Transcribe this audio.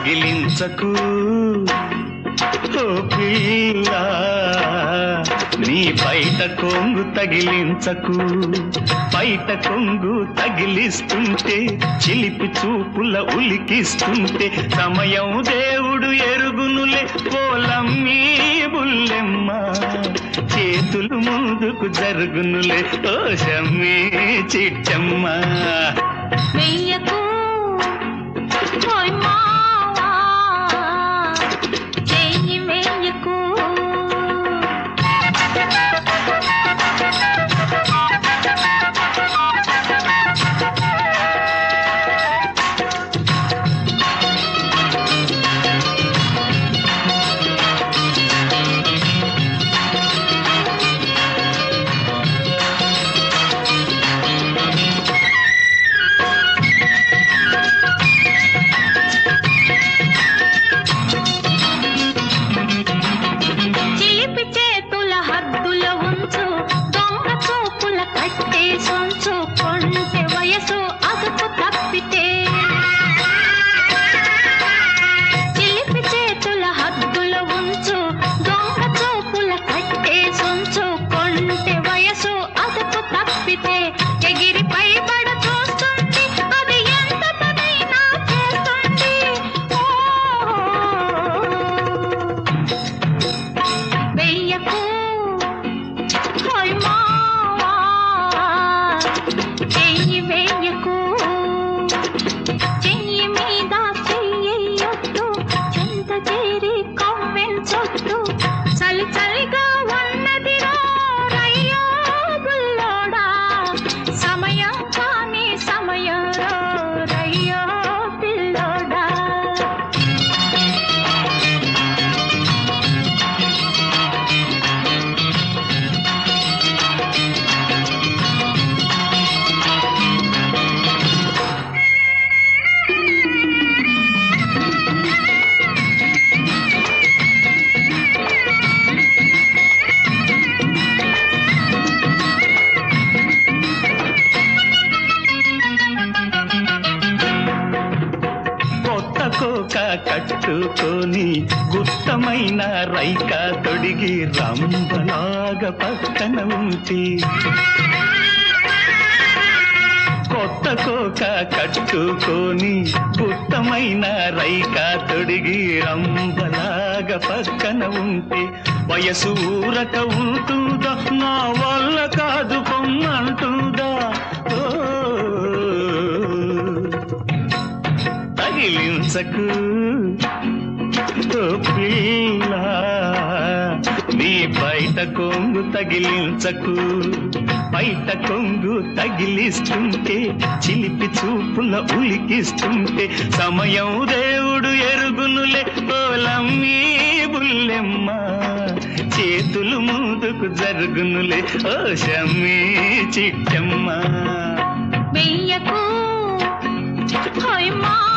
తగిలించకు ఓ పిల్ల నీ బయట కొంగు తగిలించకు బయట కొంగు తగిలిస్తుంటే చిలిపి చూపుల ఉలికిస్తుంటే సమయం దేవుడు ఎరుగునులే పోలమ్మీ బుల్లెమ్మ చేతులు ముందుకు జరుగునులే ఓ షమ్మి చిట్టమ్మ వెయ్యకు ఓయ్ మావా చెయ్యి వెయ్యకు చిలిపి చేతుల హద్దుల ఉంచు దొంగ చూపుల కట్టే సొంచు కొంటె వయసు అదుపు తప్పితే చిలిపి చేతుల హద్దుల ఉంచు దొంగ చూపుల కట్టే సొంచు కొంటె వయసు అదుపు తప్పితే ఎగిరి పైబడ చూస్తుంది అది ఎంత పనైనా చేస్తుంది ఓ వెయ్యకు హోయ్ మావా చెయ్యి వెయ్యకు చెయ్యి మీద చెయ్యొద్దు చెంత చేరి కవ్వెంచొద్దు చలి చలిగా ఉన్నదిరా రయ్యో బుల్లోడా సమయం కానీ సమయం రయ్యో పిల్లోడా కొత్త కోక కట్టుకొని గుత్తమైన రైక తొడిగి రంబలాగా పక్కన ఉంటే కొత్త కోక కట్టుకొని గుత్తమైన రైక తొడిగి రంబలాగా పక్కన ఉంటే వయసు ఊరక ఉంటుందా నా వల్ల కాదు పొమ్మంటుందా ఓ తగిలించకు ఓ పిల్ల నీ బయట కొంగు తగిలించకు బయట కొంగు తగిలిస్తుంటే చిలిపి చూపుల ఉలికిస్తుంటే సమయం దేవుడు ఎరుగునులే ఓలమ్మీ బుల్లెమ్మ చేతులు ముందుకు జరుగునులే ఓ షమ్మీ చిట్టమ్మ వెయ్యకు హోయ్ మా